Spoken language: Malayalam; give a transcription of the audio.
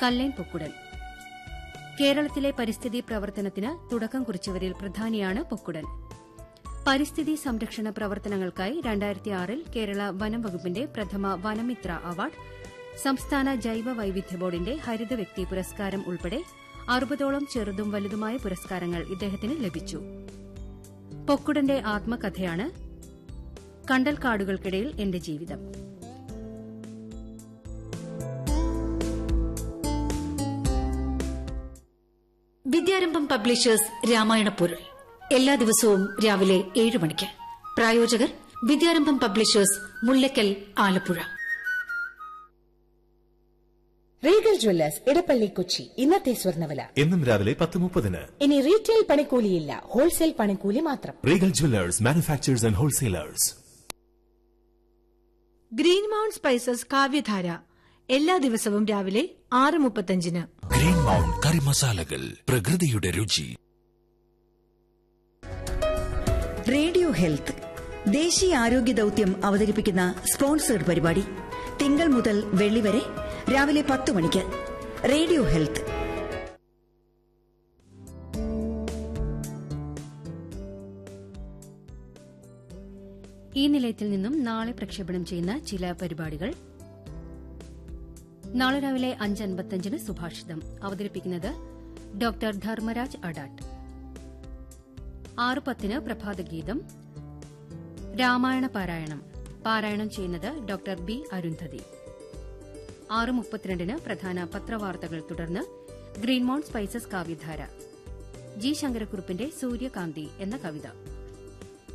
കല്ലേൻ പൊക്കുടൻ കേരളത്തിലെ പരിസ്ഥിതി പ്രവർത്തനത്തിന് തുടക്കം കുറിച്ചവരിൽ പ്രധാനിയാണ് പൊക്കുടൻ പരിസ്ഥിതി സംരക്ഷണ പ്രവർത്തനങ്ങൾക്കായി രണ്ടായിരത്തിയാറിൽ കേരള വനം വകുപ്പിന്റെ പ്രഥമ വനമിത്ര അവാർഡ് സംസ്ഥാന ജൈവ വൈവിധ്യ ബോർഡിന്റെ ഹരിത വ്യക്തി പുരസ്കാരം ഉൾപ്പെടെ അറുപതോളം ചെറുതും വലുതുമായ പുരസ്കാരങ്ങൾ ഇദ്ദേഹത്തിന് ലഭിച്ചു പൊക്കുടന്റെ ആത്മകഥയാണ് കണ്ടൽക്കാടുകൾക്കിടയിൽ എന്റെ ജീവിതം വിദ്യാരംഭം പബ്ലിഷേഴ്സ് രാമായണ പൊരുൾ എല്ലാ ദിവസവും രാവിലെ ഏഴ് മണിക്ക് പ്രായോജകർ Vidyarambham publishers Mullakkal Alappuzha Regal Jewellers Edappally Kochi ഇന്നത്തെ സ്വർണ്ണവില എന്നും രാവിലെ പത്ത് മുപ്പതിന് ഇനി റീറ്റെയിൽ പണിക്കൂലിയില്ല ഹോൾസെയിൽ പണിക്കൂലി മാത്രം Regal Jewellers manufacturers and wholesalers Green Mount Spices Kavyadhara എല്ലാ ദിവസവും രാവിലെ ആറ് മുപ്പത്തഞ്ചിന് ഗ്രീൻ മൗണ്ട് കറി മസാലകൾ പ്രകൃതിയുടെ രുചി റേഡിയോ ഹെൽത്ത് ദേശീയ ആരോഗ്യ ദൌത്യം അവതരിപ്പിക്കുന്ന സ്പോൺസേഡ് പരിപാടി തിങ്കൾ മുതൽ വെള്ളി വരെ രാവിലെ പത്ത് മണിക്ക് റേഡിയോ ഹെൽത്ത് ഈ നിലയത്തിൽ നിന്നും നാളെ പ്രക്ഷേപണം ചെയ്യുന്ന ചില പരിപാടികൾ നാളെ രാവിലെ അഞ്ച് അൻപത്തഞ്ചിന് സുഭാഷിതം അവതരിപ്പിക്കുന്നത് ഡോക്ടർ ധർമ്മരാജ് അഡാട്ട് ആറ് പത്തിന് പ്രഭാതഗീതം രാമായണ പാരായണം പാരായണം ചെയ്യുന്നത് ഡോക്ടർ ബി അരുന്ധതി ആറ് മുപ്പത്തിരണ്ടിന് പ്രധാന പത്രവാർത്തകൾ തുടർന്ന് ഗ്രീൻമോൺ സ്പൈസസ് കാവ്യധാര ജി ശങ്കരക്കുറുപ്പിന്റെ സൂര്യകാന്തി എന്ന കവിത